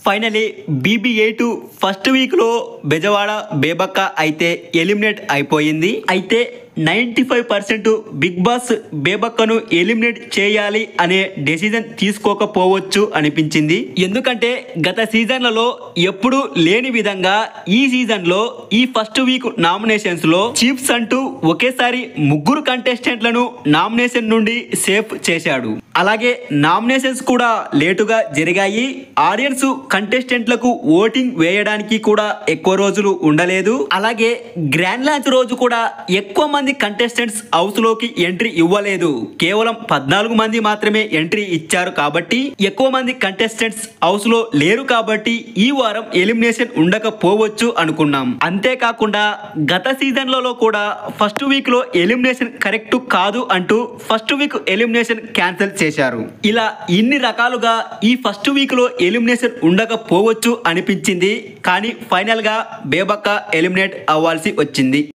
finally BB eight first వీక్లో బెజవాడ బేబక్క అయితే eliminate అయిపోయింది అయితే ninety five percent Bigg Boss బేబక్కను ఎలిమినేట్ చేయాలి అనే డెసిజన్ తీసుకోకపోవచ్చు అనిపించింది ఎందుకంటే గత సీజన్లలో ఎప్పుడు లేని విధంగా ఈ సీజన్లో ఈ ఫస్ట్ వీక్ నామినేషన్స్ లో చీఫ్స్ అంటూ ఒకేసారి ముగ్గురు కంటెస్టెంట్లను నామినేషన్ నుండి సేఫ్ చేశాడు అలాగే నామినేషన్స్ కూడా లేటుగా జరిగాయి ఆడియన్స్ కంటెస్టెంట్లకు ఓటింగ్ వేయడానికి కూడా ఎక్కువ రోజులు ఉండలేదు అలాగే గ్రాండ్ లాంచ్ రోజు కూడా ఎక్కువ మంది కంటెస్టెంట్స్ హౌస్ లోకి ఎంట్రీ ఇవ్వలేదు కేవలం పద్నాలుగు మంది మాత్రమే ఎంట్రీ ఇచ్చారు కాబట్టి ఎక్కువ మంది కంటెస్టెంట్స్ హౌస్ లో లేరు కాబట్టి ఈ వారం ఎలిమినేషన్ ఉండకపోవచ్చు అనుకున్నాం అంతేకాకుండా గత సీజన్లలో కూడా ఫస్ట్ వీక్ లో ఎలిమినేషన్ కరెక్ట్ కాదు అంటూ ఫస్ట్ వీక్ ఎలిమినేషన్ క్యాన్సిల్ చేశారు ఇలా ఇన్ని రకాలుగా ఈ ఫస్ట్ వీక్ లో ఎలిమినేషన్ ఉండకపోవచ్చు అనిపించింది కానీ ఫైనల్ గా బేబక్క ఎలిమినేట్ అవ్వాల్సి వచ్చింది